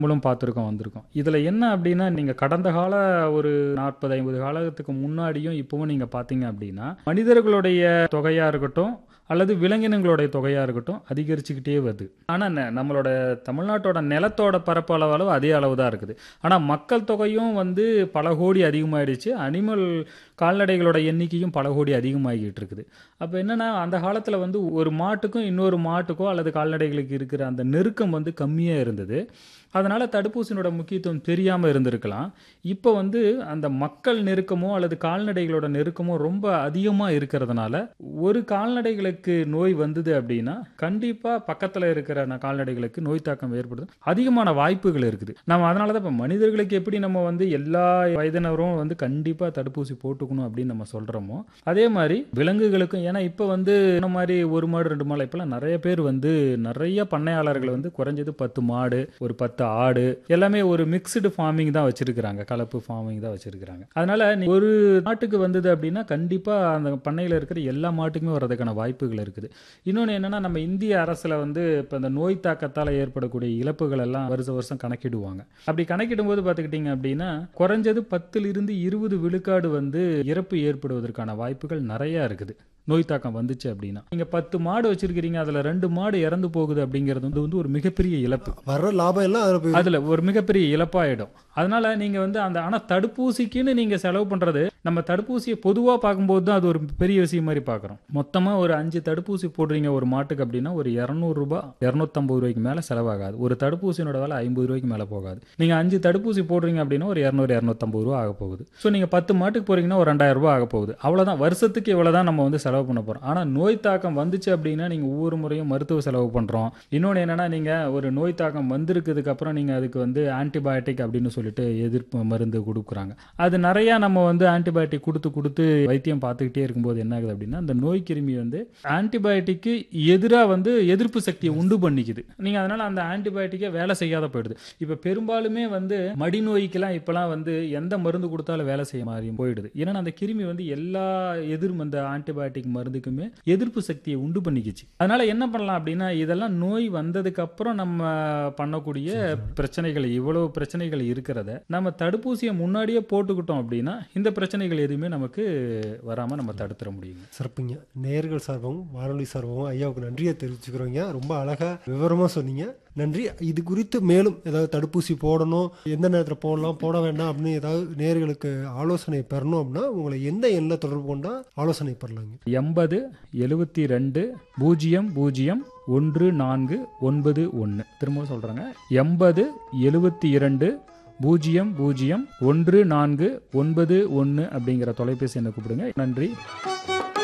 நம்மளும் பார்த்துருக்கோம் வந்திருக்கோம் இதில் என்ன அப்படின்னா நீங்கள் கடந்த கால ஒரு நாற்பது ஐம்பது காலத்துக்கு முன்னாடியும் இப்போவும் நீங்கள் பார்த்தீங்க அப்படின்னா மனிதர்களுடைய தொகையாக இருக்கட்டும் அல்லது விலங்கினங்களுடைய தொகையாக இருக்கட்டும் அதிகரிச்சுக்கிட்டே வருது ஆனால் நம்மளோட தமிழ்நாட்டோட நிலத்தோட பரப்பளவு அளவு அதே அளவு தான் இருக்குது ஆனால் மக்கள் தொகையும் வந்து பல கோடி அதிகமாகிடுச்சு அனிமல் கால்நடைகளோட எண்ணிக்கையும் பல கோடி அதிகமாகிட்டு இருக்குது அப்போ என்னென்னா அந்த காலத்தில் வந்து ஒரு மாட்டுக்கும் இன்னொரு மாட்டுக்கோ அல்லது கால்நடைகளுக்கு இருக்கிற அந்த நெருக்கம் வந்து கம்மியாக இருந்தது அதனால் தடுப்பூசியினோட முக்கியத்துவம் தெரியாமல் இருந்திருக்கலாம் இப்போ வந்து அந்த மக்கள் நெருக்கமோ அல்லது கால்நடைகளோட நெருக்கமோ ரொம்ப அதிகமாக இருக்கிறதுனால ஒரு கால்நடைகளுக்கு நோய் வந்தது அப்படின்னா கண்டிப்பாக பக்கத்தில் இருக்கிற ந- கால்நடைகளுக்கு நோய் தாக்கம் ஏற்படுது அதிகமான வாய்ப்புகள் இருக்குது நம்ம அதனால தான் இப்போ மனிதர்களுக்கு எப்படி நம்ம வந்து எல்லா வயதினரும் வந்து கண்டிப்பாக தடுப்பூசி போட்டுக்கணும் அப்படின்னு நம்ம சொல்கிறோமோ அதே மாதிரி விலங்குகளுக்கும் ஏன்னா இப்போ வந்து இந்த மாதிரி ஒரு மாடு ரெண்டு மாடு இப்போலாம் நிறைய பேர் வந்து நிறைய பண்ணையாளர்கள் வந்து குறைஞ்சது பத்து மாடு ஒரு பத்து ஆடு எல்லாமே ஒரு மிக்ஸ்டு ஃபார்மிங் தான் வச்சிருக்கிறாங்க கலப்பு ஃபார்மிங் தான் வச்சிருக்கிறாங்க அதனால நீ ஒரு மாட்டுக்கு வந்தது அப்படின்னா கண்டிப்பாக அந்த பண்ணையில் இருக்கிற எல்லா மாட்டுக்குமே வர்றதுக்கான வாய்ப்புகள் இருக்குது இன்னொன்று என்னன்னா நம்ம இந்திய அரசில் வந்து இப்போ இந்த நோய் தாக்கத்தால் ஏற்படக்கூடிய இழப்புகள் எல்லாம் வருஷ வருஷம் கணக்கிடுவாங்க அப்படி கணக்கிடும் போது பார்த்துக்கிட்டிங்க அப்படின்னா குறைஞ்சது பத்திலிருந்து இருபது விழுக்காடு வந்து இறப்பு ஏற்படுவதற்கான வாய்ப்புகள் நிறையா இருக்குது நோய் தாக்கம் வந்துச்சு அப்படின்னா நீங்கள் பத்து மாடு வச்சிருக்கிறீங்க அதில் ரெண்டு மாடு இறந்து போகுது அப்படிங்கிறது வந்து வந்து ஒரு மிகப்பெரிய இழப்பு வர்ற லாபம் எல்லாம் அதில் போய் அதில் ஒரு மிகப்பெரிய இழப்பாயிடும் அதனால நீங்கள் வந்து அந்த ஆனால் தடுப்பூசிக்குன்னு நீங்கள் செலவு பண்ணுறது நம்ம தடுப்பூசியை பொதுவாக பார்க்கும்போது தான் அது ஒரு பெரிய விஷயம் மாதிரி பார்க்குறோம் மொத்தமாக ஒரு அஞ்சு தடுப்பூசி போடுறீங்க ஒரு மாட்டுக்கு அப்படின்னா ஒரு இரநூறுபா இரநூத்தம்பது ரூபாய்க்கு மேலே செலவாகாது ஒரு தடுப்பூசியோட விலை ஐம்பது ரூபாய்க்கு மேலே போகாது நீங்கள் அஞ்சு தடுப்பூசி போடுறீங்க அப்படின்னா ஒரு இரநூறு இரநூத்தம்பது ரூபா ஆக போகுது ஸோ நீங்கள் பத்து மாட்டுக்கு போறீங்கன்னா ஒரு ரெண்டாயிரம் ரூபாய் ஆக போகுது அவ்வளோதான் வருஷத்துக்கு இவ்வளோ தான் நம்ம வந்து செலவு பண்ண போகிறோம் ஆனால் நோய் தாக்கம் வந்துச்சு அப்படின்னா நீங்கள் ஒவ்வொரு முறையும் மருத்துவ செலவு பண்ணுறோம் இன்னொன்று என்னன்னா நீங்கள் ஒரு நோய் தாக்கம் வந்திருக்கிறதுக்கு அப்புறம் நீங்கள் அதுக்கு வந்து ஆன்டிபயோட்டிக் அப்படின்னு சொல்லிட்டு எதிர்ப்பு மருந்து கொடுக்குறாங்க அது நிறையா நம்ம வந்து ஆன்டிபயோட்டிக் கொடுத்து கொடுத்து வைத்தியம் பார்த்துக்கிட்டே இருக்கும்போது என்ன ஆகுது அப்படின்னா அந்த நோய் கிருமி வந்து ஆன்டிபயோட்டிக்கு எதிராக வந்து எதிர்ப்பு சக்தியை உண்டு பண்ணிக்குது நீங்கள் அதனால் அந்த ஆன்டிபயோட்டிக்கே வேலை செய்யாத போயிடுது இப்போ பெரும்பாலுமே வந்து மடிநோய்க்கெல்லாம் இப்போலாம் வந்து எந்த மருந்து கொடுத்தாலும் வேலை செய்ய மாதிரி போயிடுது ஏன்னா அந்த கிருமி வந்து எல்லா எதிர் அந்த ஆன்டிபயோட்டிக் மருந்துக்குமே எதிர்ப்பு சக்தியை உண்டு பண்ணிக்கிச்சு அதனால என்ன பண்ணலாம் அப்படின்னா இதெல்லாம் நோய் வந்ததுக்கு அப்புறம் நம்ம பண்ணக்கூடிய பிரச்சனைகள் இவ்வளவு பிரச்சனைகள் இருக்கிறத நம்ம தடுப்பூசியை முன்னாடியே போட்டுக்கிட்டோம் அப்படின்னா இந்த பிரச்சனைகள் எதுவுமே நமக்கு வராம நம்ம தடுத்துட முடியுங்க சிறப்புங்க நேர்கள் சார்பாகவும் வானொலி சார்பாகவும் ஐயாவுக்கு நன்றியை தெரிவிச்சுக்கிறோங்க ரொம்ப அழகா விவரமா சொன்னீங்க நன்றி இது குறித்து மேலும் ஏதாவது தடுப்பூசி போடணும் எந்த நேரத்தில் போடலாம் போட வேண்டாம் அப்படின்னு ஏதாவது நேர்களுக்கு ஆலோசனை பெறணும் அப்படின்னா உங்களை எந்த எண்ணில் தொடர்பு கொண்டா ஆலோசனை பெறலாங்க எண்பது எழுபத்தி ரெண்டு பூஜ்ஜியம் பூஜ்ஜியம் ஒன்று நான்கு ஒன்பது ஒன்று திரும்ப சொல்கிறேங்க எண்பது எழுபத்தி இரண்டு பூஜ்ஜியம் பூஜ்ஜியம் ஒன்று நான்கு ஒன்பது ஒன்று அப்படிங்கிற தொலைபேசி எண்ணை கூப்பிடுங்க நன்றி